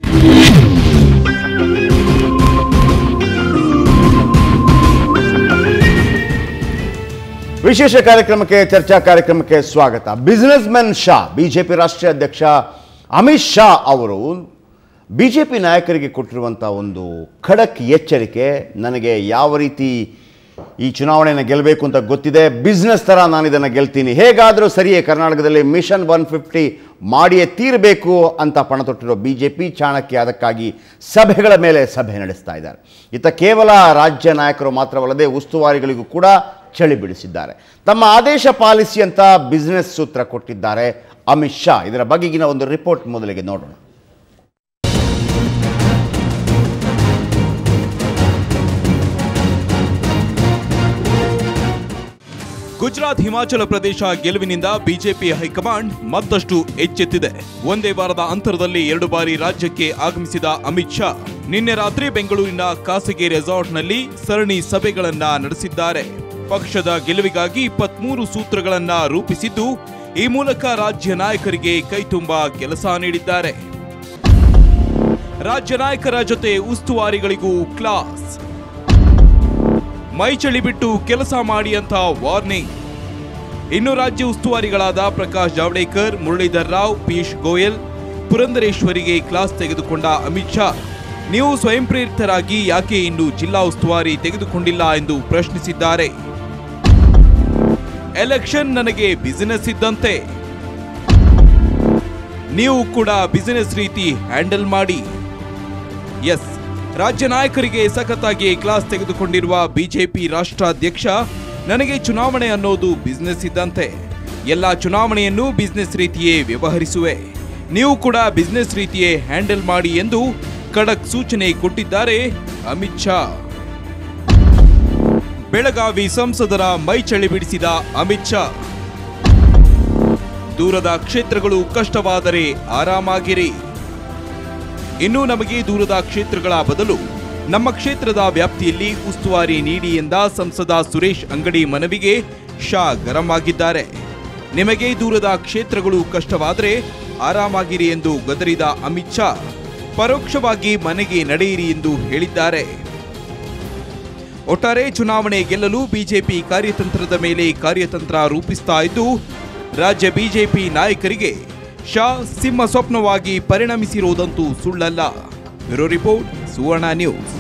ವಿಶೇಷ ಕಾರ್ಯಕ್ರಮಕ್ಕೆ ಚರ್ಚಾ ಕಾರ್ಯಕ್ರಮಕ್ಕೆ ಸ್ವಾಗತ ಬಿಸಿನೆಸ್ ಮೆನ್ ಶಾ ಬಿಜೆಪಿ ರಾಷ್ಟ್ರೀಯ ಅಧ್ಯಕ್ಷ ಅಮಿತ್ ಶಾ ಅವರು ಬಿಜೆಪಿ ನಾಯಕರಿಗೆ ಕೊಟ್ಟಿರುವಂಥ ಒಂದು ಖಡಕ್ ಎಚ್ಚರಿಕೆ ನನಗೆ ಯಾವ ರೀತಿ ಈ ಚುನಾವಣೆಯನ್ನು ಗೆಲ್ಲಬೇಕು ಅಂತ ಗೊತ್ತಿದೆ ಬಿಸ್ನೆಸ್ ಥರ ನಾನು ಇದನ್ನು ಗೆಲ್ತೀನಿ ಹೇಗಾದರೂ ಸರಿಯೇ ಕರ್ನಾಟಕದಲ್ಲಿ ಮಿಷನ್ ಒನ್ ಫಿಫ್ಟಿ ಮಾಡಿಯೇ ತೀರಬೇಕು ಅಂತ ಪಣ ತೊಟ್ಟಿರೋ ಬಿ ಜೆ ಪಿ ಚಾಣಕ್ಯ ಅದಕ್ಕಾಗಿ ಸಭೆಗಳ ಮೇಲೆ ಸಭೆ ನಡೆಸ್ತಾ ಇದ್ದಾರೆ ಇತ್ತ ಕೇವಲ ರಾಜ್ಯ ನಾಯಕರು ಮಾತ್ರವಲ್ಲದೆ ಉಸ್ತುವಾರಿಗಳಿಗೂ ಕೂಡ ಚಳಿ ಬಿಡಿಸಿದ್ದಾರೆ ತಮ್ಮ ಆದೇಶ ಪಾಲಿಸಿ ಅಂತ ಬಿಸ್ನೆಸ್ ಸೂತ್ರ ಕೊಟ್ಟಿದ್ದಾರೆ ಅಮಿತ್ ಶಾ ಇದರ ಬಗೆಗಿನ ಒಂದು ರಿಪೋರ್ಟ್ ಮೊದಲಿಗೆ ನೋಡೋಣ ಗುಜರಾತ್ ಹಿಮಾಚಲ ಪ್ರದೇಶ ಗೆಲುವಿನಿಂದ ಬಿಜೆಪಿ ಹೈಕಮಾಂಡ್ ಮತ್ತಷ್ಟು ಎಚ್ಚೆತ್ತಿದೆ ಒಂದೇ ವಾರದ ಅಂತರದಲ್ಲಿ ಎರಡು ಬಾರಿ ರಾಜ್ಯಕ್ಕೆ ಆಗಮಿಸಿದ ಅಮಿತ್ ಶಾ ನಿನ್ನೆ ರಾತ್ರಿ ಬೆಂಗಳೂರಿನ ಖಾಸಗಿ ರೆಸಾರ್ಟ್ನಲ್ಲಿ ಸರಣಿ ಸಭೆಗಳನ್ನ ನಡೆಸಿದ್ದಾರೆ ಪಕ್ಷದ ಗೆಲುವಿಗಾಗಿ ಇಪ್ಪತ್ಮೂರು ಸೂತ್ರಗಳನ್ನ ರೂಪಿಸಿದ್ದು ಈ ಮೂಲಕ ರಾಜ್ಯ ನಾಯಕರಿಗೆ ಕೈತುಂಬ ಕೆಲಸ ನೀಡಿದ್ದಾರೆ ರಾಜ್ಯ ನಾಯಕರ ಜೊತೆ ಉಸ್ತುವಾರಿಗಳಿಗೂ ಕ್ಲಾಸ್ ಮೈಚಳಿ ಬಿಟ್ಟು ಕೆಲಸ ಮಾಡಿ ಅಂತ ವಾರ್ನಿಂಗ್ ಇನ್ನು ರಾಜ್ಯ ಉಸ್ತುವಾರಿಗಳಾದ ಪ್ರಕಾಶ್ ಜಾವಡೇಕರ್ ಮುರಳೀಧರ್ ರಾವ್ ಪಿಯೂಷ್ ಗೋಯಲ್ ಪುರಂದರೇಶ್ವರಿಗೆ ಕ್ಲಾಸ್ ತೆಗೆದುಕೊಂಡ ಅಮಿತ್ ಶಾ ನೀವು ಸ್ವಯಂ ಪ್ರೇರಿತರಾಗಿ ಯಾಕೆ ಇನ್ನು ಜಿಲ್ಲಾ ಉಸ್ತುವಾರಿ ತೆಗೆದುಕೊಂಡಿಲ್ಲ ಎಂದು ಪ್ರಶ್ನಿಸಿದ್ದಾರೆ ಎಲೆಕ್ಷನ್ ನನಗೆ ಬಿಸಿನೆಸ್ ಇದ್ದಂತೆ ನೀವು ಕೂಡ ಬಿಸಿನೆಸ್ ರೀತಿ ಹ್ಯಾಂಡಲ್ ಮಾಡಿ ಎಸ್ ರಾಜ್ಯ ನಾಯಕರಿಗೆ ಸಖತ್ತಾಗಿ ಕ್ಲಾಸ್ ತೆಗೆದುಕೊಂಡಿರುವ ಬಿಜೆಪಿ ರಾಷ್ಟ್ರಾಧ್ಯಕ್ಷ ನನಗೆ ಚುನಾವಣೆ ಅನ್ನೋದು ಬಿಸ್ನೆಸ್ ಇದ್ದಂತೆ ಎಲ್ಲ ಚುನಾವಣೆಯನ್ನು ಬಿಸ್ನೆಸ್ ರೀತಿಯೇ ವ್ಯವಹರಿಸುವೆ ನೀವು ಕೂಡ ಬಿಸ್ನೆಸ್ ರೀತಿಯೇ ಹ್ಯಾಂಡಲ್ ಮಾಡಿ ಎಂದು ಖಡಕ್ ಸೂಚನೆ ಕೊಟ್ಟಿದ್ದಾರೆ ಅಮಿತ್ ಶಾ ಬೆಳಗಾವಿ ಸಂಸದರ ಮೈಚಳಿ ಬಿಡಿಸಿದ ಅಮಿತ್ ಶಾ ದೂರದ ಕ್ಷೇತ್ರಗಳು ಕಷ್ಟವಾದರೆ ಆರಾಮಾಗಿರಿ ಇನ್ನು ನಮಗೆ ದೂರದ ಕ್ಷೇತ್ರಗಳ ಬದಲು ನಮ್ಮ ಕ್ಷೇತ್ರದ ವ್ಯಾಪ್ತಿಯಲ್ಲಿ ಉಸ್ತುವಾರಿ ನೀಡಿ ಎಂದ ಸಂಸದ ಸುರೇಶ್ ಅಂಗಡಿ ಮನವಿಗೆ ಶಾ ಗರಂ ಆಗಿದ್ದಾರೆ ನಿಮಗೆ ದೂರದ ಕ್ಷೇತ್ರಗಳು ಕಷ್ಟವಾದರೆ ಆರಾಮಾಗಿರಿ ಎಂದು ಗದರಿದ ಅಮಿತ್ ಶಾ ಪರೋಕ್ಷವಾಗಿ ಮನೆಗೆ ನಡೆಯಿರಿ ಎಂದು ಹೇಳಿದ್ದಾರೆ ಒಟ್ಟಾರೆ ಚುನಾವಣೆ ಗೆಲ್ಲಲು ಬಿಜೆಪಿ ಕಾರ್ಯತಂತ್ರದ ಮೇಲೆ ಕಾರ್ಯತಂತ್ರ ರೂಪಿಸ್ತಾ ಇದ್ದು ರಾಜ್ಯ ಬಿಜೆಪಿ ನಾಯಕರಿಗೆ ಶಾ ಸಿಂಹ ಸ್ವಪ್ನವಾಗಿ ಪರಿಣಮಿಸಿರುವುದಂತೂ ಸುಳ್ಳಲ್ಲ ಬ್ಯೂರೋ ರಿಪೋರ್ಟ್ ಸುವರ್ಣ ನ್ಯೂಸ್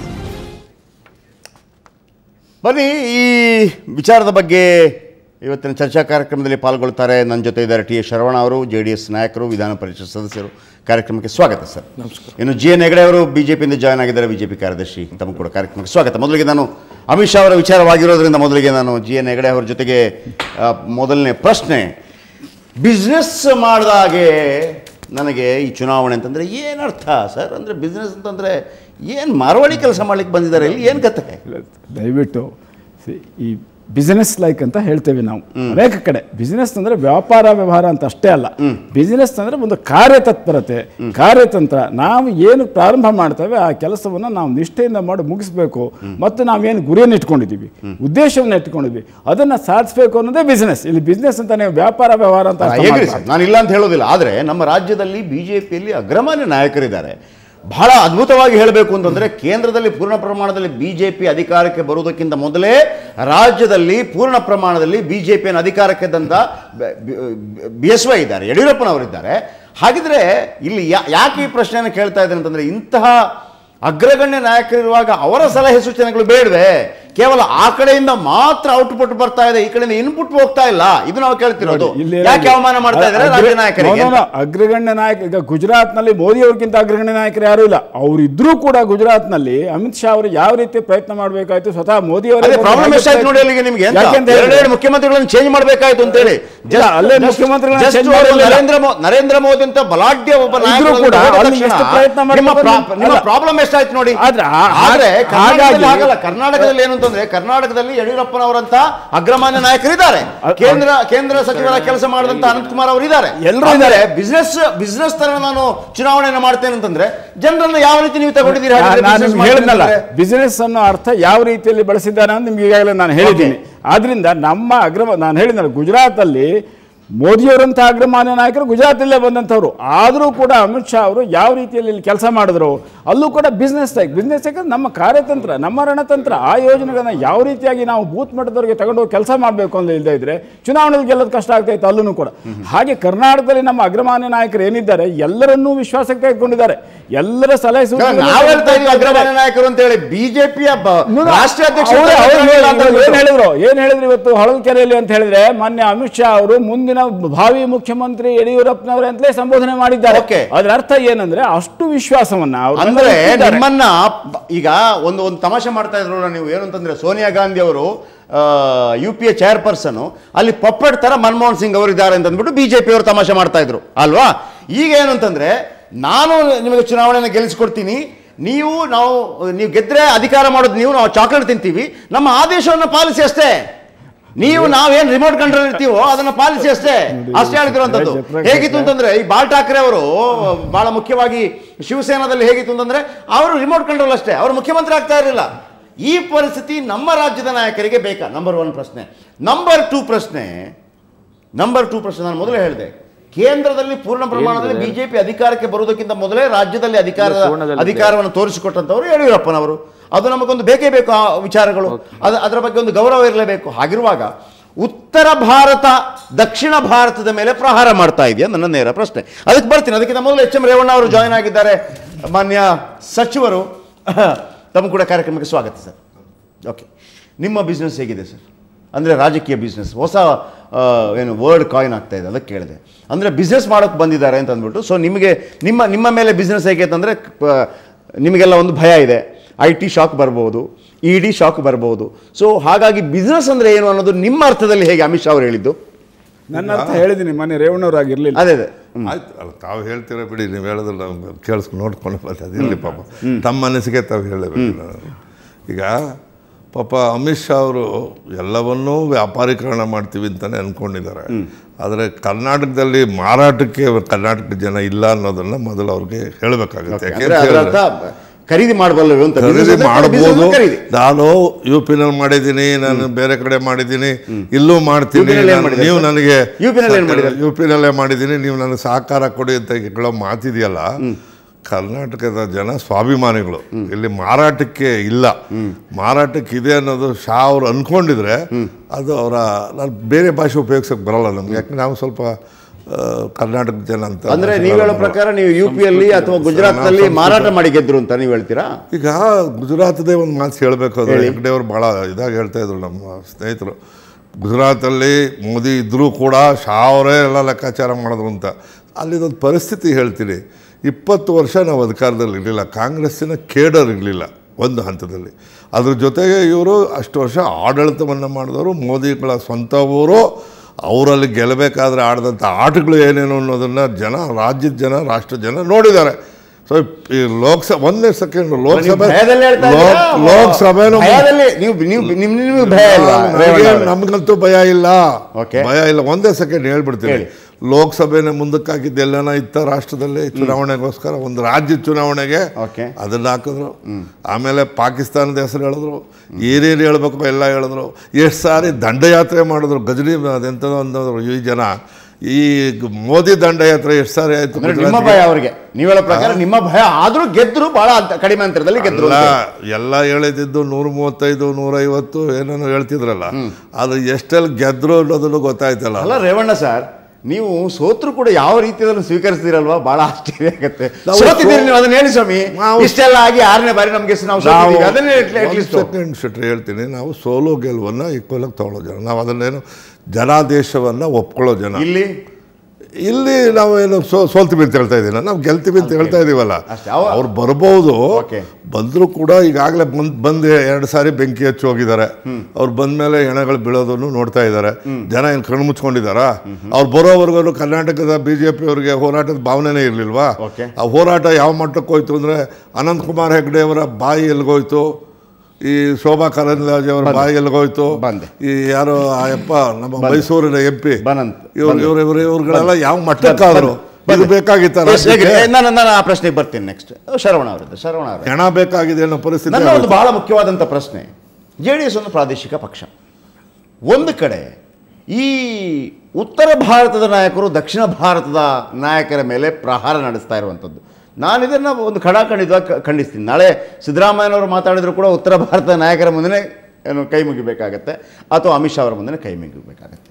ಬನ್ನಿ ಈ ವಿಚಾರದ ಬಗ್ಗೆ ಇವತ್ತಿನ ಚರ್ಚಾ ಕಾರ್ಯಕ್ರಮದಲ್ಲಿ ಪಾಲ್ಗೊಳ್ತಾರೆ ನನ್ನ ಜೊತೆ ಇದ್ದಾರೆ ಟಿ ಎಸ್ ಶರವಣ ಅವರು ಜೆ ಡಿ ಎಸ್ ನಾಯಕರು ವಿಧಾನ ಪರಿಷತ್ ಸದಸ್ಯರು ಕಾರ್ಯಕ್ರಮಕ್ಕೆ ಸ್ವಾಗತ ಸರ್ ಇನ್ನು ಜಿ ಎನ್ ಹೆಗಡೆ ಅವರು ಬಿಜೆಪಿಯಿಂದ ಜಾಯ್ನ್ ಆಗಿದ್ದಾರೆ ಬಿಜೆಪಿ ಕಾರ್ಯದರ್ಶಿ ತಮಗೆ ಕೂಡ ಕಾರ್ಯಕ್ರಮಕ್ಕೆ ಸ್ವಾಗತ ಮೊದಲಿಗೆ ನಾನು ಅಮಿತ್ ಶಾ ಅವರ ವಿಚಾರವಾಗಿರೋದ್ರಿಂದ ಮೊದಲಿಗೆ ನಾನು ಜಿ ಎನ್ ಹೆಗಡೆ ಅವರ ಜೊತೆಗೆ ಆ, ಮೊದಲನೇ ಪ್ರಶ್ನೆ ಬಿಸ್ನೆಸ್ ಮಾಡಿದಾಗೆ ನನಗೆ ಈ ಚುನಾವಣೆ ಅಂತಂದರೆ ಏನರ್ಥ ಸರ್ ಅಂದರೆ ಬಿಸ್ನೆಸ್ ಅಂತಂದರೆ ಏನು ಮಾರವಾಡಿ ಕೆಲಸ ಮಾಡ್ಲಿಕ್ಕೆ ಬಂದಿದ್ದಾರೆ ಇಲ್ಲಿ ಏನು ಕತೆ ಇಲ್ಲ, ದಯವಿಟ್ಟು see, ಈ ಬಿಸಿನೆಸ್ ಲೈಕ್ ಅಂತ ಹೇಳ್ತೇವೆ ನಾವು ಅನೇಕ ಕಡೆ ಬಿಸಿನೆಸ್ ಅಂದ್ರೆ ವ್ಯಾಪಾರ ವ್ಯವಹಾರ ಅಂತ ಅಷ್ಟೇ ಅಲ್ಲ ಬಿಸಿನೆಸ್ ಅಂದ್ರೆ ಒಂದು ಕಾರ್ಯತತ್ಪರತೆ ಕಾರ್ಯತಂತ್ರ ನಾವು ಏನು ಪ್ರಾರಂಭ ಮಾಡ್ತೇವೆ ಆ ಕೆಲಸವನ್ನು ನಾವು ನಿಷ್ಠೆಯಿಂದ ಮಾಡಿ ಮುಗಿಸ್ಬೇಕು ಮತ್ತು ನಾವೇನು ಗುರಿಯನ್ನು ಇಟ್ಕೊಂಡಿದ್ದೀವಿ ಉದ್ದೇಶವನ್ನು ಇಟ್ಕೊಂಡಿದ್ವಿ ಅದನ್ನ ಸಾಧಿಸಬೇಕು ಅನ್ನೋದೇ ಬಿಸಿನೆಸ್ ಇಲ್ಲಿ ಬಿಸಿನೆಸ್ ಅಂತ ನೀವು ವ್ಯಾಪಾರ ವ್ಯವಹಾರ ಅಂತ ಅರ್ಥ ಹೇಗ್ರಿ ಮಾಡ್ಬಾರ್ದು. ಸರ್ ನಾನು ಇಲ್ಲ ಅಂತ ಹೇಳೋದಿಲ್ಲ ಆದರೆ ನಮ್ಮ ರಾಜ್ಯದಲ್ಲಿ ಬಿ ಜೆ ಪಿಯಲ್ಲಿ ಅಗ್ರಮಾನ್ಯ ನಾಯಕರಿದ್ದಾರೆ ಬಹಳ ಅದ್ಭುತವಾಗಿ ಹೇಳಬೇಕು ಅಂತಂದರೆ ಕೇಂದ್ರದಲ್ಲಿ ಪೂರ್ಣ ಪ್ರಮಾಣದಲ್ಲಿ ಬಿ ಜೆ ಪಿ ಅಧಿಕಾರಕ್ಕೆ ಬರುವುದಕ್ಕಿಂತ ಮೊದಲೇ ರಾಜ್ಯದಲ್ಲಿ ಪೂರ್ಣ ಪ್ರಮಾಣದಲ್ಲಿ ಬಿ ಜೆ ಪಿಯನ್ನು ಅಧಿಕಾರಕ್ಕೆ ತಂದ ಬಿ ಎಸ್ ವೈ ಇದ್ದಾರೆ ಯಡಿಯೂರಪ್ಪನವರಿದ್ದಾರೆ ಹಾಗಿದ್ರೆ ಇಲ್ಲಿ ಯಾ- ಯಾಕೆ ಈ ಪ್ರಶ್ನೆಯನ್ನು ಕೇಳ್ತಾ ಇದ್ದೇನೆ ಅಂತಂದರೆ ಇಂತಹ ಅಗ್ರಗಣ್ಯ ನಾಯಕರಿರುವಾಗ ಅವರ ಸಲಹೆ ಸೂಚನೆಗಳು ಬೇಡವೆ ಕೇವಲ ಆ ಕಡೆಯಿಂದ ಮಾತ್ರ ಔಟ್ಪುಟ್ ಬರ್ತಾ ಇದೆ ಈ ಕಡೆಯಿಂದ ಇನ್ಪುಟ್ ಹೋಗ್ತಾ ಇಲ್ಲ ಇದು ನಾವು ಕೇಳ್ತಿರೋದು ಇಲ್ಲಿ ಯಾಕೆ ಅವಮಾನ ಮಾಡ್ತಾ ಇದ್ದಾರೆ ಅಗ್ರ- ರಾಜ್ಯ ನಾಯಕರಿಗೆ No, no, no. ಅಗ್ರಗಣ್ಯ ನಾಯಕ ಈಗ ಗುಜರಾತ್ನಲ್ಲಿ ಮೋದಿ ಅವ್ರಿಗಿಂತ ಅಗ್ರಗಣ್ಯ ನಾಯಕರು ಯಾರು ಇಲ್ಲ ಅವರಿದ್ರೂ ಕೂಡ ಗುಜರಾತ್ನಲ್ಲಿ ಅಮಿತ್ ಶಾ ಅವರು ಯಾವ ರೀತಿ ಪ್ರಯತ್ನ ಮಾಡಬೇಕಾಯ್ತು ಸ್ವತಃ ಮೋದಿ ಅವರೇ ಅದೇ ಬಂದು ಪ್ರಾಬ್ಲಮ್ ಹೇಗೆ ಎಷ್ಟಾಯ್ತು ನೋಡಿ ಪ್ರಯತ್ನ- ಅಲ್ಲಿಗೆ ನಿಮ್ಗೆ ಅಂತ? ಯಾಕೆಂತ ಎರಡು ಹೇಳಿದ್ರೆ- ಎರಡು ಮುಖ್ಯಮಂತ್ರಿಗಳನ್ನು ಚೇಂಜ್ ಮಾಡಬೇಕಾಯ್ತು ಅಂತ ಹೇಳಿ ಇಲ್ಲ, ಅಲ್ಲೇ ಮುಖ್ಯಮಂತ್ರಿಗಳನ್ನ change ಮಾಡಿರ್ಲಿಲ್ಲ. ನರೇಂದ್ರ ಮೋ- ನರೇಂದ್ರ ಮೋದಿ ಅಂತ ಬಲಾಢ್ಯ ಒಬ್ಬ ಇದ್ರೂ ನಾಯಕರು ಕೂಡ ಹೋದ ಅಲ್ಲಿ ತಕ್ಷಣ ಎಷ್ಟು ಪ್ರಯತ್ನ ನಿಮ್ಮ ಮಾಡ್ಬೇಕು ಪ್ರಾ- ಅಂತ- ನಿಮ್ಮ ಅಲ್ಲ. ಪ್ರಾಬ್ಲಮ್ ಎಷ್ಟಾಯ್ತು ನೋಡಿ ಆದ್ರೆ ಆ- ಆದ್ರೆ ಆ- ಕರ್ನಾಟಕದಲ್ಲಿ ಹಾಗಾಗಿ- ಹಾಗಲ್ಲ ಕರ್ನಾಟಕದಲ್ಲಿ ಏನು ಅಂತಂದ್ರೆ ಕರ್ನಾಟಕದಲ್ಲಿ ಯಡಿಯೂರಪ್ಪನವರಂತ ಅಗ್ರಮಾನ್ಯ ನಾಯಕರಿದ್ದಾರೆ ಅ- ಕೇಂದ್ರ ಕೇಂದ್ರ ಸಚಿವರ ಕೆಲಸ ಮಾಡಿದಂತ ಅನಂತಕುಮಾರ್ ಅವರು ಇದ್ದಾರೆ ಎಲ್ರೂ ಅಂದ್ರೆ ಬಿಸ್ನೆಸ್ ಬಿಸ್ನೆಸ್ ತರ ನಾನು ಚುನಾವಣೆಯನ್ನು ಮಾಡ್ತೇನೆ ಅಂತಂದ್ರೆ ಜನರನ್ನ ಯಾವ ರೀತಿ ನೀವು ತಗೊಂಡಿದ್ದೀರಿ ಹಾಗಿದ್ರೆ ನಾನು business ನಿಮ್ಗೆ ಹೇಳಿದ್ನಲ್ಲ ಮಾಡ್ತೇನೆ ಬಿಸಿನೆಸ್ ಅನ್ನೋ ಅರ್ಥ ಯಾವ ರೀತಿಯಲ್ಲಿ ಬಳಸಿದ್ದಾನೆ ಅಂತ ನಿಮ್ಗೆ ಈಗಾಗಲೇ ನಾನು ಹೇಳಿದ್ದೀನಿ ಆದ್ರಿಂದ ನಮ್ಮ ಅಗ್ರ ನಾನು ಹೇಳಿದ್ನಲ್ಲ ಗುಜರಾತಲ್ಲಿ ಮೋದಿಯವರಂಥ ಅಗ್ರಮಾನ್ಯ ನಾಯಕರು ಗುಜರಾತಲ್ಲೇ ಬಂದಂಥವ್ರು ಆದರೂ ಕೂಡ ಅಮಿತ್ ಶಾ ಅವರು ಯಾವ ರೀತಿಯಲ್ಲಿ ಇಲ್ಲಿ ಕೆಲಸ ಮಾಡಿದ್ರು ಅಲ್ಲೂ ಕೂಡ ಬಿಸ್ನೆಸ್ ಟೈಕ್ ಬಿಸ್ನೆಸ್ ಟೈಕ್ ನಮ್ಮ ಕಾರ್ಯತಂತ್ರ ನಮ್ಮ ರಣತಂತ್ರ ಆ ಯೋಜನೆಗಳನ್ನ ಯಾವ ರೀತಿಯಾಗಿ ನಾವು ಬೂತ್ ಮಟ್ಟದವರೆಗೆ ತಗೊಂಡು ಕೆಲಸ ಮಾಡಬೇಕು ಅಂತ ಇಲ್ಲದೆ ಇದ್ರೆ ಚುನಾವಣೆಯಲ್ಲಿ ಗೆಲ್ಲೋದು ಕಷ್ಟ ಆಗ್ತಾ ಇತ್ತು ಅಲ್ಲೂ ಕೂಡ ಹಾಗೆ ಕರ್ನಾಟಕದಲ್ಲಿ ನಮ್ಮ ಅಗ್ರಮಾನ್ಯ ನಾಯಕರು ಏನಿದ್ದಾರೆ ಎಲ್ಲರನ್ನೂ ವಿಶ್ವಾಸಕ್ಕೆ ತೆಗೆದುಕೊಂಡಿದ್ದಾರೆ ಎಲ್ಲರ ಸಲಹೆ ಸೂಚನೆಗಳನ್ನು ನಾವ್ ಹೇಳ್ತಾ ಇದ್ವಿ ತೆಗೆದುಕೊಂಡಿದ್ದಾರೆ. ಅಗ್ರಮಾನ್ಯ ನಾಯಕರು ಅಂತ ಹೇಳಿ ಬಿಜೆಪಿಯ ರಾಷ್ಟ್ರೀಯ ಅಧ್ಯಕ್ಷ ಅವ್ರು- ಅವ್ರು ಏನ್- ಏನ್ ಹೇಳಿದ್ರು ಏನ್ ಹೇಳಿದ್ರು ಇವತ್ತು ಹೊಳಲ್ಕೆರೆಯಲ್ಲಿ ಅಂತ ಹೇಳಿದ್ರೆ ಮಾನ್ಯ ಅಮಿತ್ ಶಾ ಅವರು ಮುಂದಿನ ಭಾವಿ ಮುಖ್ಯಮಂತ್ರಿ ಯಡಿಯೂರಪ್ಪನವರೇ ಅಂತಲೇ ಸಂಬೋಧನೆ ಮಾಡಿದ್ದಾರೆ Okay. ಅದರ ಅರ್ಥ ಏನಂದ್ರೆ ಅಷ್ಟು ವಿಶ್ವಾಸವನ್ನ ಅವ್ರ ಮೇಲೆ ಅಂದ್ರೆ ಇಟ್ಟಿದ್ದಾರೆ. ನಿಮ್ಮನ್ನ ಪ- ಈಗ ಒಂದು ಒಂದು ತಮಾಷೆ ಮಾಡ್ತಾ ಇದ್ರು ನೀವು ಏನು ಅಂತಂದ್ರೆ ಸೋನಿಯಾ ಗಾಂಧಿ ಅವರು ಯು ಪಿ ಎ ಚೇರ್ಪರ್ಸನ್ ಅಲ್ಲಿ ಪಪ್ಪೆಟ್ ತರ ಮನಮೋಹನ್ ಸಿಂಗ್ ಅವರು ಇದ್ದಾರೆ ಅಂತ ಅಂದ್ಬಿಟ್ಟು ಬಿಜೆಪಿ ಅವರು ತಮಾಷೆ ಮಾಡ್ತಾ ಇದ್ರು ಅಲ್ವಾ ಈಗ ಏನು ಅಂತಂದ್ರೆ ನಾನು ನಿಮಗೆ ಚುನಾವಣೆನ ಗೆಲ್ಲಿಸ್ಕೊಡ್ತೀನಿ ನೀವು ನಾವು ನೀವು ಗೆದ್ರೆ ಅಧಿಕಾರ ಮಾಡೋದು ನೀವು ನಾವು ಚಾಕ್ಲೇಟ್ ತಿಂತೀವಿ ನಮ್ಮ ಆದೇಶವನ್ನು ಪಾಲಿಸಿ ಅಷ್ಟೇ ನೀವು ನಾವೇನ್ ರಿಮೋಟ್ ಕಂಟ್ರೋಲ್ ಇರ್ತೀವೋ ಅದನ್ನ ಪಾಲಿಸಿ ಅಷ್ಟೇ ಅಷ್ಟೇ ಹೇಳ್ತಿರುವಂತದ್ದು ಜಯಪ್ರಕಾಶ್ ಹೇಗಿತ್ತು ಅಂತಂದ್ರೆ ಈ ಬಾಲ್ ಠಾಕ್ರೆ ಅವರು ಬಹಳ ಮುಖ್ಯವಾಗಿ ಶಿವಸೇನಾದಲ್ಲಿ ಹೇಗಿತ್ತು ಅಂತಂದ್ರೆ ಅವರು ರಿಮೋಟ್ ಕಂಟ್ರೋಲ್ ಅಷ್ಟೇ ಅವರು ಮುಖ್ಯಮಂತ್ರಿ ಆಗ್ತಾ ಇರಲಿಲ್ಲ ಈ ಪರಿಸ್ಥಿತಿ ನಮ್ಮ ರಾಜ್ಯದ ನಾಯಕರಿಗೆ ಬೇಕಾ ನಂಬರ್ ಒನ್ ಪ್ರಶ್ನೆ ನಂಬರ್ ಟೂ ಪ್ರಶ್ನೆ ನಂಬರ್ ಟೂ ಪ್ರಶ್ನೆ ನಾನು ಮೊದಲೇ ಹೇಳಿದೆ ಕೇಂದ್ರದಲ್ಲಿ ಪೂರ್ಣ ಪ್ರಮಾಣದಲ್ಲಿ ಬಿಜೆಪಿ ಅಧಿಕಾರಕ್ಕೆ ಬರುವುದಕ್ಕಿಂತ ಮೊದಲೇ ರಾಜ್ಯದಲ್ಲಿ ಅಧಿಕಾರ ಸುವರ್ಣದಲ್ಲಿ ಅಧಿಕಾರವನ್ನು ತೋರಿಸಿಕೊಟ್ಟಂತವರು ಯಡಿಯೂರಪ್ಪನವರು ಅದು ನಮಗೊಂದು ಬೇಕೇ ಬೇಕು ಆ ವಿಚಾರಗಳು ಅದು ಅದರ ಬಗ್ಗೆ ಒಂದು ಗೌರವ ಇರಲೇಬೇಕು ಹಾಗಿರುವಾಗ ಉತ್ತರ ಭಾರತ ದಕ್ಷಿಣ ಭಾರತದ ಮೇಲೆ ಪ್ರಹಾರ ಮಾಡ್ತಾ ಇದೆಯಾ ನನ್ನ ನೇರ ಪ್ರಶ್ನೆ ಅದಕ್ಕೆ ಬರ್ತೀನಿ ಅದಕ್ಕಿಂತ ಮೊದಲು ಎಚ್ ಎಂ ರೇವಣ್ಣ ಅವರು ಜಾಯ್ನ್ ಆಗಿದ್ದಾರೆ ಮಾನ್ಯ ಸಚಿವರು ತಮ್ಮ ಕೂಡ ಕಾರ್ಯಕ್ರಮಕ್ಕೆ ಸ್ವಾಗತ ಸರ್ ಓಕೆ ನಿಮ್ಮ ಬಿಸ್ನೆಸ್ ಹೇಗಿದೆ ಸರ್ ಅಂದರೆ ರಾಜಕೀಯ ಬಿಸ್ನೆಸ್ ಹೊಸ ಆ, ಏನು ವರ್ಡ್ ಕಾಯಿನ್ ಆಗ್ತಾ ಇದೆ ಅದಕ್ಕೆ ಕೇಳಿದೆ ಅಂದರೆ ಬಿಸ್ನೆಸ್ ಮಾಡೋಕ್ಕೆ ಬಂದಿದ್ದಾರೆ ಅಂತ ಅಂದ್ಬಿಟ್ಟು ಸೊ ನಿಮಗೆ ನಿಮ್ಮ ನಿಮ್ಮ ಮೇಲೆ ಬಿಸ್ನೆಸ್ ಹೇಗೆ ಅಂತಂದರೆ ನಿಮಗೆಲ್ಲ ಒಂದು ಭಯ ಇದೆ ಐ ಟಿ ಶಾಕ್ ಬರ್ಬೋದು ಇ ಡಿ ಶಾಕ್ ಬರ್ಬೋದು ಸೊ ಹಾಗಾಗಿ ಬಿಸ್ನೆಸ್ ಅಂದರೆ ಏನು ಅನ್ನೋದು ನಿಮ್ಮ ಅರ್ಥದಲ್ಲಿ ಹೇಗೆ ಅಮಿತ್ ಶಾ ಅವರು ಹೇಳಿದ್ದು ನನ್ನ ಅರ್ಥ ಹೇಳಿದ್ದೀನಿ ಮೊನ್ನೆ ರೇವಣ್ಣವರಾಗಿರ್ಲಿಲ್ಲ ಅದೇ ಅದೇ ಹ್ಮ್. ಆಯ್ತು ಅಲ್ಲ ತಾವು ಹೇಳ್ತೀರ ಬಿಡಿ ನೀವು ಹೇಳಿದ್ರೆ ನಾವು ಕೇಳಿಸ್ಕೊಂಡು ನೋಡ್ಕೊಂಡು ಬರ್ತದೆ ಅದಿರಲಿ ಪಾಪ ತಮ್ಮ ಮನಸ್ಸಿಗೆ ತಾವು ಹೇಳಬೇಕು ಈಗ ಪಾಪ ಅಮಿತ್ ಶಾ ಅವರು ಎಲ್ಲವನ್ನೂ ವ್ಯಾಪಾರೀಕರಣ ಮಾಡ್ತೀವಿ ಅಂತಲೇ ಅಂದ್ಕೊಂಡಿದ್ದಾರೆ ಆದರೆ ಕರ್ನಾಟಕದಲ್ಲಿ ಮಾರಾಟಕ್ಕೆ ಕರ್ನಾಟಕದ ಜನ ಇಲ್ಲ ಅನ್ನೋದನ್ನ ಮೊದಲು ಅವ್ರಿಗೆ ಹೇಳಬೇಕಾಗುತ್ತೆ ಅಂದ್ರೆ ಅದರ ಅರ್ಥ ಖರೀದಿ ಮಾಡಬಲ್ಲವು ಅಂತ Business ಖರೀದಿ ಅಂದ್ರೆ business ಮಾಡ್ಬೋದು ಅಂದ್ರೆ ಖರೀದಿ ನಾನು ಯು ಪಿನಲ್ಲಿ ಮಾಡಿದ್ದೀನಿ ನಾನು ಬೇರೆ ಕಡೆ ಮಾಡಿದ್ದೀನಿ ಇಲ್ಲೂ ಮಾಡ್ತೀನಿ UP ನಲ್ಲಿ ಏನ್ ನಾನು- ಮಾಡಿದ್ದಾರೆ ನೀವು ಸರ್? ನನಗೆ UP ನಲ್ಲಿ ಏನ್ ಮಾಡಿದ್ದಾರೆ? ಯು ಪಿನಲ್ಲೇ ಮಾಡಿದ್ದೀನಿ ನೀವು ನನಗೆ ಸಹಕಾರ ಕೊಡಿ ಅಂತ ಹೇಳೋ ಮಾತಿದೆಯಲ್ಲ ಕರ್ನಾಟಕದ ಜನ ಸ್ವಾಭಿಮಾನಿಗಳು ಇಲ್ಲಿ ಮಾರಾಟಕ್ಕೆ ಇಲ್ಲ ಮಾರಾಟಕ್ಕೆ ಇದೆ ಅನ್ನೋದು ಶಾ ಅವ್ರು ಅನ್ಕೊಂಡಿದ್ರೆ ಅದು ಅವರ ನಾನು ಬೇರೆ ಭಾಷೆ ಉಪಯೋಗಿಸೋಕೆ ಬರಲ್ಲ ನಮ್ಗೆ ಯಾಕಂದ್ರೆ ನಾವು ಸ್ವಲ್ಪ ಆ, ಕರ್ನಾಟಕದ ಜನ ಅಂತ ಅಂದ್ರೆ ನೀವು ಹೇಳೋ ಪ್ರಕಾರ ನೀವು ಯು ಪಿ ಅಲ್ಲಿ ಅಥವಾ ಗುಜರಾತ್ನಲ್ಲಿ ಮಾರಾಟ ಮಾಡಿ ಗೆದ್ರು ಅಂತ ನೀವು ಹೇಳ್ತೀರಾ ಈಗ ಗುಜರಾತದೇ ಒಂದು ಮಾತು ಹೇಳಬೇಕು ಅದು ಹೆಗ್ಡೆ ಅವರು ಭಾಳ ಇದಾಗಿ ಹೇಳ್ತಾ ಇದ್ರು ನಮ್ಮ ಸ್ನೇಹಿತರು ಗುಜರಾತಲ್ಲಿ ಮೋದಿ ಇದ್ದರೂ ಕೂಡ ಶಾ ಅವರೇ ಎಲ್ಲ ಲೆಕ್ಕಾಚಾರ ಮಾಡಿದ್ರು ಅಂತ ಅಲ್ಲಿದೊಂದು ಪರಿಸ್ಥಿತಿ ಹೇಳ್ತೀನಿ ಇಪ್ಪತ್ತು ವರ್ಷ ನಾವು ಅಧಿಕಾರದಲ್ಲಿ ಇರಲಿಲ್ಲ ಕಾಂಗ್ರೆಸ್ಸಿನ ಕೇಡರ್ ಇರಲಿಲ್ಲ ಒಂದು ಹಂತದಲ್ಲಿ ಅದ್ರ ಜೊತೆಗೆ ಇವರು ಅಷ್ಟು ವರ್ಷ ಆಡಳಿತವನ್ನು ಮಾಡಿದವರು ಮೋದಿಗಳ ಸ್ವಂತ ಊರು ಅವರಲ್ಲಿ ಗೆಲ್ಲಬೇಕಾದ್ರೆ ಆಡಿದಂಥ ಆಟಗಳು ಏನೇನು ಅನ್ನೋದನ್ನು ಜನ ರಾಜ್ಯದ ಜನ ರಾಷ್ಟ್ರದ ಜನ ನೋಡಿದ್ದಾರೆ ಸೊ ಈ ಲೋಕಸಭೆ ಒಂದೇ ಸೆಕೆಂಡ್ ನೀವು ಲೋಕಸಭೆ ಭಯದಲ್ಲಿ ಹೇಳ್ತಾ ಲೋಕ್- ಇದ್ದೀರಾ? ಲೋಕಸಭೆನೂ ಭಯದಲ್ಲಿ ನೀವು ನೀವು ನಿಮ್ ನಿಮ್ಗೆ ಭಯ ಇಲ್ವಾ ರೇವಣ್ಣ ನಮಗೆ- ಅವರೇ? ನಮ್ಗಂತೂ ಭಯ ಇಲ್ಲ Okay. ಭಯ ಇಲ್ಲ ಒಂದೇ ಸೆಕೆಂಡ್ ಹೇಳ್ಬಿಡ್ತೀನಿ ಹೇಳಿ. ಲೋಕಸಭೆನ ಮುಂದಕ್ಕೆ ಹಾಕಿದ್ದೆಲ್ಲನ ಇತ್ತ ರಾಷ್ಟ್ರದಲ್ಲಿ ಚುನಾವಣೆಗೋಸ್ಕರ ಒಂದು ರಾಜ್ಯ ಚುನಾವಣೆಗೆ Okay. ಅದನ್ನ ಹಾಕಿದ್ರು ಆಮೇಲೆ ಪಾಕಿಸ್ತಾನದ ಹೆಸರು ಹೇಳಿದ್ರು ಏನೇನು ಹೇಳ್ಬೇಕು ಎಲ್ಲ ಹೇಳಿದ್ರು ಎಷ್ಟು ಸಾರಿ ದಂಡಯಾತ್ರೆ ಮಾಡಿದ್ರು ಗಜನಿ ಅದೆಂಥದ್ದು ಅಂದ್ರು ಈ ಜನ ಈ ಮೋದಿ ದಂಡಯಾತ್ರೆ ಎಷ್ಟು ಸಾರಿ ಆಯ್ತು ಅಂದ್ರೆ ನಿಮ್ಮ ಗುಜರಾತ್ಗೆ? ಭಯ ಅವ್ರಿಗೆ ನೀವು ಹೇಳೋ ಪ್ರಕಾರ ನಿಮ್ಮ ಭಯ ಆದ್ರೂ ಗೆದ್ರು ಬಹಳ ಅಂತ- ಕಡಿಮೆ ಅಂತರದಲ್ಲಿ ಗೆದ್ರು ಎಲ್ಲ ಅಂತ. ಎಲ್ಲ ಹೇಳಿದ್ದು ನೂರ ಮೂವತ್ತೈದು ನೂರೈವತ್ತು ಏನೇನೋ ಹೇಳ್ತಿದ್ರಲ್ಲ ಅದು ಎಷ್ಟೆಲ್ಲಿ ಗೆದ್ರು ಅನ್ನೋದನ್ನು ಗೊತ್ತಾಯ್ತಲ್ಲ ಅಲ್ಲ ರೇವಣ್ಣ ಸರ್ ನೀವು ಸೋತ್ರು ಕೂಡ ಯಾವ ರೀತಿಯಲ್ಲಿ ಸ್ವೀಕರಿಸ್ತೀರಲ್ವಾ ಬಹಳ ಆಶ್ಚರ್ಯ ಆಗತ್ತೆ ನಾವು ಸೋತಿದ್ದೀರಿ ಸೋ- ನೀವು ಅದನ್ನ ಹೇಳಿ ಸ್ವಾಮಿ ನಾವು- ಇಷ್ಟೆಲ್ಲ ಆಗಿ ಆರನೇ ಬಾರಿ ನಮ್ಗೆ ನಾವು ಸೋತಿದ್ದೀವಿ. ಅದನ್ನೇ ಅಟ್ಲೀಸ್ಟ್ ಸೆಕೆಂಡ್ ಶೆಟ್ರಿ ಹೇಳ್ತೀನಿ ನಾವು ಸೋಲು ಗೆಲುವನ್ನು ಈಕ್ವಲಾಗಿ ತಗೊಳ್ಳೋ ಜನ ನಾವು ಅದನ್ನೇನು ಜನಾದೇಶವನ್ನು ಒಪ್ಕೊಳ್ಳೋ ಜನ ಇಲ್ಲಿ ಇಲ್ಲಿ ನಾವು ಏನು ಸೋ ಸೋಲ್ತೀವಿ ಅಂತ ಹೇಳ್ತಾ ಇದ್ದೀನ ನಾವು ಗೆಲ್ತೀವಿ ಅಂತ ಹೇಳ್ತಾ ಇದೀವಲ್ಲ ಅಷ್ಟೇ. ಅವ- ಅವ್ರು ಬರ್ಬೋದು Okay. ಬಂದರೂ ಕೂಡ ಈಗಾಗಲೇ ಬಂದ್ ಬಂದು ಎರಡು ಸಾರಿ ಬೆಂಕಿ ಹಚ್ಚಿ ಹೋಗಿದ್ದಾರೆ ಅವ್ರು ಬಂದ ಮೇಲೆ ಹೆಣಗಳು ಬೀಳೋದನ್ನು ನೋಡ್ತಾ ಇದ್ದಾರೆ ಜನ ಏನು ಕಣ್ಣು ಮುಚ್ಕೊಂಡಿದ್ದಾರಾ ಅವ್ರು ಬರೋವರೆಗೂ ಕರ್ನಾಟಕದ ಬಿ ಜೆ ಪಿ ಅವರಿಗೆ ಹೋರಾಟದ ಭಾವನೆನೇ ಇರಲಿಲ್ವಾ Okay. ಆ ಹೋರಾಟ ಯಾವ ಮಟ್ಟಕ್ಕೆ ಹೋಯ್ತು ಅಂದರೆ ಅನಂತಕುಮಾರ್ ಹೆಗ್ಡೆ ಅವರ ಬಾಯಿ ಎಲ್ಗೋಯ್ತು ಈ ಶೋಭಾ ಕರಂದ್ಲಾಜೆ ಅವರ ಬಾಯಿ ಎಲ್ಗೋಯ್ತು ಬಂದೆ. ಈ ಯಾರೋ ಆ ಯಪ್ಪ ನಮ್ಮ ಮೈಸೂರಿನ ಎಂ ಪಿ ಬನಂತ್. ಇವ್ರು ಇವ್ರು ಇವ್ರು ಇವ್ರುಗಳೆಲ್ಲ ಯಾವ ಮಟ್ಟಕ್ಕಾದ್ರು ಇದು ಬೇಕಾಗಿತ್ತ ಎಸ್, ಹೇಗಿದೆ? ನಾನು ನಾನು ಆ ಪ್ರಶ್ನೆಗೆ ಬರ್ತೀನಿ ನೆಕ್ಸ್ಟ್ ಶರವಣ ಅವರದ್ದು ಶರವಣ ಅವರೇ ಹೆಣ ಬೇಕಾಗಿದೆ ಅನ್ನೋ ಪರಿಸ್ಥಿತಿ ನನ್ನ ಒಂದು ಆಗೋಯ್ತು. ಬಹಳ ಮುಖ್ಯವಾದಂಥ ಪ್ರಶ್ನೆ ಜೆ ಡಿ ಎಸ್ ಒಂದು ಪ್ರಾದೇಶಿಕ ಪಕ್ಷ ಒಂದು ಕಡೆ ಈ ಉತ್ತರ ಭಾರತದ ನಾಯಕರು ದಕ್ಷಿಣ ಭಾರತದ ನಾಯಕರ ಮೇಲೆ ಪ್ರಹಾರ ನಡೆಸ್ತಾ ಇರುವಂಥದ್ದು ನಾನು ಇದನ್ನು ಒಂದು ಖಡಾಖಂಡಿತವಾಗಿ ಕ- ಖಂಡಿಸ್ತೀನಿ ನಾಳೆ ಸಿದ್ದರಾಮಯ್ಯನವರು ಮಾತಾಡಿದ್ರು ಕೂಡ ಉತ್ತರ ಭಾರತದ ನಾಯಕರ ಮುಂದೆ ಏನು ಕೈ ಮುಗಿಬೇಕಾಗತ್ತೆ ಅಥವಾ ಅಮಿತ್ ಶಾ ಅವರ ಮುಂದೆ ಕೈ ಮುಗಿಬೇಕಾಗತ್ತೆ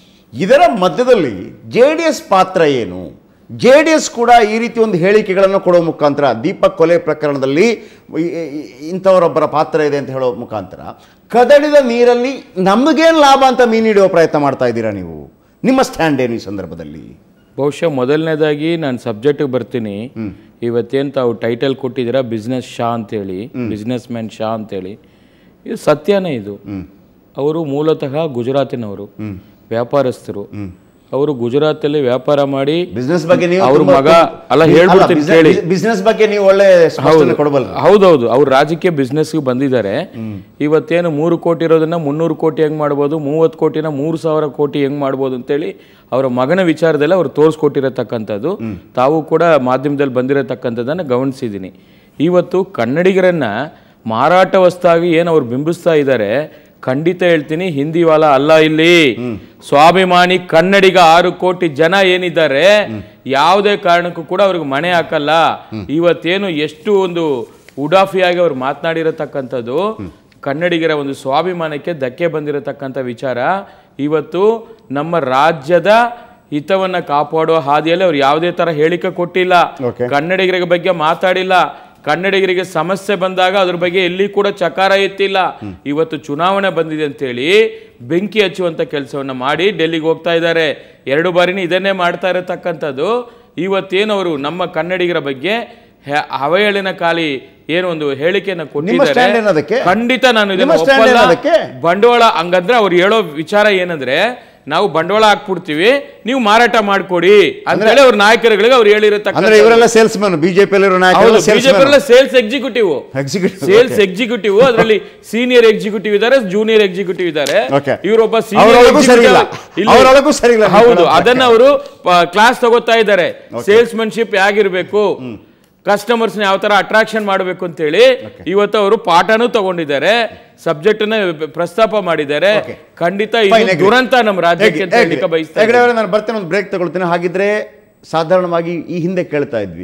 ಇದರ ಮಧ್ಯದಲ್ಲಿ ಜೆ ಡಿ ಎಸ್ ಪಾತ್ರ ಏನು ಜೆ ಡಿ ಎಸ್ ಕೂಡ ಈ ರೀತಿ ಒಂದು ಹೇಳಿಕೆಗಳನ್ನು ಕೊಡೋ ಮುಖಾಂತರ ದೀಪಕ್ ಕೊಲೆ ಪ್ರಕರಣದಲ್ಲಿ ಈ- ಈ- ಇಂಥವರೊಬ್ಬರ ಪಾತ್ರ ಇದೆ ಅಂತ ಹೇಳೋ ಮುಖಾಂತರ ಕದಡಿದ ನೀರಲ್ಲಿ ನಮಗೇನು ಲಾಭ ಅಂತ ಮೀನು ಹಿಡಿಯೋ ಪ್ರಯತ್ನ ಮಾಡ್ತಾ ಇದ್ದೀರಾ ನೀವು ನಿಮ್ಮ ಸ್ಟ್ಯಾಂಡ್ ಏನು ಈ ಸಂದರ್ಭದಲ್ಲಿ ಬಹುಶಃ ಮೊದಲನೇದಾಗಿ ನಾನು ಸಬ್ಜೆಕ್ಟಿಗೆ ಬರ್ತೀನಿ ಇವತ್ತೇನು ತಾವು ಟೈಟಲ್ ಕೊಟ್ಟಿದ್ದೀರಾ ಬಿಸ್ನೆಸ್ ಶಾ ಅಂತೇಳಿ ಬಿಸ್ನೆಸ್ ಮ್ಯಾನ್ ಶಾ ಅಂತೇಳಿ ಇದು ಸತ್ಯನೇ ಇದು ಅವರು ಮೂಲತಃ ಗುಜರಾತಿನವರು ವ್ಯಾಪಾರಸ್ಥರು ಅವರು ಗುಜರಾತಲ್ಲಿ ವ್ಯಾಪಾರ ಮಾಡಿ ಬಿಸ್ನೆಸ್ ಬಗ್ಗೆ ನೀವು ಅವ್ರ ತುಂಬಾ- ಮಗ ಅಲ್ಲ ಹೇಳ್ಬಿಡ್ತೀನಿ ಕೇಳಿ ಬಿಸ್ನೆಸ್ ಬಗ್ಗೆ ನೀವು ಒಳ್ಳೆ ಸ್ಪಷ್ಟನೆ ಹೌದು ಕೊಡಬಲ್ಲ ಹೌದೌದು ಅವ್ರು ರಾಜಕೀಯ ಬಿಸ್ನೆಸ್ಗೆ ಬಂದಿದ್ದಾರೆ ಇವತ್ತೇನು ಮೂರು ಕೋಟಿ ಇರೋದನ್ನ ಮುನ್ನೂರು ಕೋಟಿ ಹೆಂಗ್ ಮಾಡ್ಬೋದು ಮೂವತ್ತು ಕೋಟಿನ ಮೂರು ಸಾವಿರ ಕೋಟಿ ಹೆಂಗ್ ಮಾಡ್ಬೋದು ಅಂತೇಳಿ ಅವರ ಮಗನ ವಿಚಾರದಲ್ಲಿ ಅವ್ರು ತೋರಿಸ್ಕೊಟ್ಟಿರತಕ್ಕಂಥದ್ದು ತಾವು ಕೂಡ ಮಾಧ್ಯಮದಲ್ಲಿ ಬಂದಿರತಕ್ಕಂಥದ್ದನ್ನು ಗಮನಿಸಿದ್ದೀನಿ ಇವತ್ತು ಕನ್ನಡಿಗರನ್ನ ಮಾರಾಟ ವಸ್ತಾಗಿ ಏನು ಅವ್ರು ಬಿಂಬಿಸ್ತಾ ಇದ್ದಾರೆ ಖಂಡಿತ ಹೇಳ್ತೀನಿ ಹಿಂದಿ ವಾಲ ಅಲ್ಲ ಇಲ್ಲಿ ಸ್ವಾಭಿಮಾನಿ ಕನ್ನಡಿಗ ಆರು ಕೋಟಿ ಜನ ಏನಿದ್ದಾರೆ ಯಾವುದೇ ಕಾರಣಕ್ಕೂ ಕೂಡ ಅವ್ರಿಗೆ ಮಣೆ ಹಾಕಲ್ಲ ಇವತ್ತೇನು ಎಷ್ಟು ಒಂದು ಉಡಾಫಿಯಾಗಿ ಅವ್ರು ಮಾತನಾಡಿರತಕ್ಕಂಥದ್ದು ಕನ್ನಡಿಗರ ಒಂದು ಸ್ವಾಭಿಮಾನಕ್ಕೆ ಧಕ್ಕೆ ಬಂದಿರತಕ್ಕಂಥ ವಿಚಾರ ಇವತ್ತು ನಮ್ಮ ರಾಜ್ಯದ ಹಿತವನ್ನ ಕಾಪಾಡುವ ಹಾದಿಯಲ್ಲಿ ಅವ್ರು ಯಾವುದೇ ತರ ಹೇಳಿಕೆ ಕೊಟ್ಟಿಲ್ಲ Okay. ಕನ್ನಡಿಗರ ಬಗ್ಗೆ ಮಾತಾಡಿಲ್ಲ ಕನ್ನಡಿಗರಿಗೆ ಸಮಸ್ಯೆ ಬಂದಾಗ ಅದ್ರ ಬಗ್ಗೆ ಎಲ್ಲಿ ಕೂಡ ಚಕಾರ ಎತ್ತಿಲ್ಲ ಇವತ್ತು ಚುನಾವಣೆ ಬಂದಿದೆ ಅಂತೇಳಿ ಬೆಂಕಿ ಹಚ್ಚುವಂತ ಕೆಲಸವನ್ನ ಮಾಡಿ ಡೆಲ್ಲಿಗೆ ಹೋಗ್ತಾ ಇದ್ದಾರೆ ಎರಡು ಬಾರಿನೂ ಇದನ್ನೇ ಮಾಡ್ತಾ ಇರತಕ್ಕಂಥದ್ದು ಇವತ್ತೇನು ಅವರು ನಮ್ಮ ಕನ್ನಡಿಗರ ಬಗ್ಗೆ ಹೆ- ಅವಹೇಳನ ಖಾಲಿ ಏನು ಒಂದು ಹೇಳಿಕೆಯನ್ನ stand ಏನು ಅದಕ್ಕೆ? ಕೊಟ್ಟಿದ್ದಾರೆ ಖಂಡಿತ ನಾನು ಇದನ್ನ ನಿಮ್ಮ stand ಏನು ಒಪ್ಪಲ್ಲ. ಅದಕ್ಕೆ? ಬಂಡವಾಳ ಹಂಗಂದ್ರೆ ಅವ್ರು ಹೇಳೋ ವಿಚಾರ ಏನಂದ್ರೆ ನಾವು ಬಂಡವಾಳ ಹಾಕ್ಬಿಡ್ತೀವಿ ನೀವು ಮಾರಾಟ ಮಾಡ್ಕೊಡಿ ಅಂತ ಹೇಳಿ ಅವ್ರ ನಾಯಕರುಗಳಿಗೆ ಅವ್ರು ಹೇಳಿರತಕ್ಕ ಅಂದ್ರೆ ಇವರೆಲ್ಲ ಸೇಲ್ಸ್ ಮ್ಯಾನ್ ಬಿಜೆಪಿಯಲ್ಲಿರೋ ನಾಯಕರು salesman sales executive Executive, sales executive ಅದರಲ್ಲಿ ಸೀನಿಯರ್ ಎಕ್ಸಿಕ್ಯೂಟಿವ್ ಇದ್ದಾರೆ ಜೂನಿಯರ್ ಎಕ್ಸಿಕ್ಯೂಟಿವ್ ಇದ್ದಾರೆ Okay. ಇವರೊಬ್ಬ ಅವ್ರೊಳಗೂ ಸರಿ ಇಲ್ಲ. ಅವ್ರೊಳಗೂ ಸರಿ ಇಲ್ಲ. ಹೌದು ಅದನ್ನ ಅವರು ಕ್ಲಾಸ್ ತಗೋತಾ ಇದ್ದಾರೆ ಸೇಲ್ಸ್ ಮನ್ಶಿಪ್ ಹೇಗಿರ್ಬೇಕು ಕಸ್ಟಮರ್ಸ್ ಯಾವ ತರ ಅಟ್ರಾಕ್ಷನ್ ಮಾಡಬೇಕು ಅಂತ ಹೇಳಿ ಇವತ್ತು ಅವರು ಪಾಠನೂ ತಗೊಂಡಿದ್ದಾರೆ ಸಬ್ಜೆಕ್ಟ್ ನ ಪ್ರಸ್ತಾಪ ಮಾಡಿದ್ದಾರೆ Okay. ಖಂಡಿತ Fine, ಇದು agree. ದುರಂತ ನಮ್ಮ ರಾಜ್ಯಕ್ಕೆ ಅಂತ ಹೇಳಲಿಕ್ಕೆ ಬಯಸ್ತಾ ಹೆಗ್ಡೆ ಇದ್ದೀನಿ. ಅವರೇ, ನಾನು ಬರ್ತೇನೆ ಒಂದು ಬ್ರೇಕ್ ತಗೊಳ್ತೀನಿ ಹಾಗಿದ್ರೆ ಸಾಧಾರಣವಾಗಿ ಈ ಹಿಂದೆ ಕೇಳ್ತಾ ಇದ್ವಿ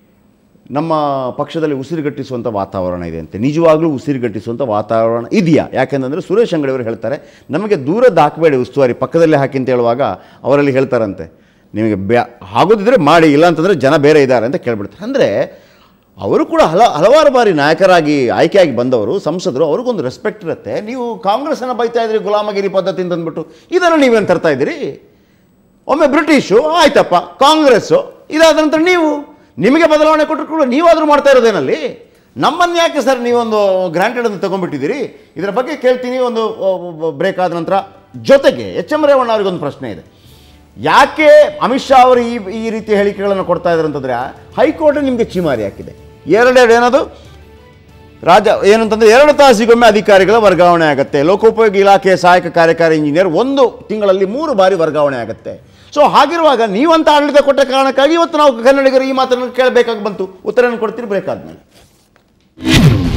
ನಮ್ಮ ಪಕ್ಷದಲ್ಲಿ ಉಸಿರುಗಟ್ಟಿಸುವಂಥ ವಾತಾವರಣ ಇದೆ ಅಂತೆ ನಿಜವಾಗ್ಲೂ ಉಸಿರುಗಟ್ಟಿಸುವಂಥ ವಾತಾವರಣ ಇದೆಯಾ ಯಾಕೆಂತಂದರೆ ಸುರೇಶ್ ಅಂಗಡಿ ಅವರು ಹೇಳ್ತಾರೆ ನಮಗೆ ದೂರದ್ದು ಹಾಕಬೇಡಿ ಉಸ್ತುವಾರಿ ಪಕ್ಕದಲ್ಲೇ ಹಾಕಿ ಅಂತ ಹೇಳುವಾಗ ಅವರಲ್ಲಿ ಹೇಳ್ತಾರಂತೆ ನಿಮಗೆ ಬ್ಯಾ ಆಗೋದಿದ್ರೆ ಮಾಡಿ ಇಲ್ಲ ಅಂತಂದರೆ ಜನ ಬೇರೆ ಇದ್ದಾರೆ ಅಂತ ಕೇಳ್ಬಿಡ್ತಾರೆ ಅಂದರೆ ಅವರು ಕೂಡ ಹಲ ಹಲವಾರು ಬಾರಿ ನಾಯಕರಾಗಿ ಆಯ್ಕೆಯಾಗಿ ಬಂದವರು ಸಂಸದರು ಅವ್ರಿಗೊಂದು ರೆಸ್ಪೆಕ್ಟ್ ಇರುತ್ತೆ ನೀವು ಕಾಂಗ್ರೆಸ್ಸನ್ನು ಬೈತಾ ಇದ್ರಿ ಗುಲಾಮಗಿರಿ ಪದ್ಧತಿ ಅಂತ ಅಂದ್ಬಿಟ್ಟು ಇದನ್ನು ನೀವೇನು ತರ್ತಾ ಇದ್ದೀರಿ ಒಮ್ಮೆ ಬ್ರಿಟಿಷು ಆಯ್ತಪ್ಪ ಕಾಂಗ್ರೆಸ್ಸು ಇದಾದ ನಂತರ ನೀವು ನಿಮಗೆ ಬದಲಾವಣೆ ಕೊಟ್ಟರು ಕೂಡ ನೀವಾದರೂ ಮಾಡ್ತಾ ಇರೋದೇನಲ್ಲಿ ನಮ್ಮನ್ನು ಯಾಕೆ ಸರ್ ನೀವೊಂದು ಗ್ರಾಂಟೆಡ್ ಅಂತ ತಗೊಂಡ್ಬಿಟ್ಟಿದ್ದೀರಿ ಇದರ ಬಗ್ಗೆ ಕೇಳ್ತೀನಿ ಒಂದು ಬ್ರೇಕ್ ಆದ ನಂತರ ಜೊತೆಗೆ ಎಚ್ ಎಂ ರೇವಣ್ಣ ಅವರಿಗೊಂದು ಪ್ರಶ್ನೆ ಇದೆ ಯಾಕೆ ಅಮಿತ್ ಶಾ ಅವರು ಈ ಈ ರೀತಿ ಹೇಳಿಕೆಗಳನ್ನು ಕೊಡ್ತಾ ಇದ್ದಾರೆ ಅಂತಂದರೆ ಹೈಕೋರ್ಟ್ ನಿಮಗೆ ಚೀಮಾರಿ ಹಾಕಿದೆ ಎರಡೆರಡು ಏನದು ರಾಜ ಏನಂತಂದ್ರೆ ಎರಡು ತಾಸಿಗೊಮ್ಮೆ ಅಧಿಕಾರಿಗಳ ವರ್ಗಾವಣೆ ಆಗುತ್ತೆ ಲೋಕೋಪಯೋಗಿ ಇಲಾಖೆಯ ಸಹಾಯಕ ಕಾರ್ಯಕಾರಿ ಇಂಜಿನಿಯರ್ ಒಂದು ತಿಂಗಳಲ್ಲಿ ಮೂರು ಬಾರಿ ವರ್ಗಾವಣೆ ಆಗುತ್ತೆ ಸೊ ಹಾಗಿರುವಾಗ ನೀವಂತ ಆಡಳಿತ ಕೊಟ್ಟ ಕಾರಣಕ್ಕಾಗಿ ಇವತ್ತು ನಾವು ಕನ್ನಡಿಗರು ಈ ಮಾತನ್ನು ಕೇಳಬೇಕಾಗಿ ಬಂತು ಉತ್ತರವನ್ನು ಕೊಡ್ತೀರಿ ಬ್ರೇಕ್ ಆದ್ಮೇಲೆ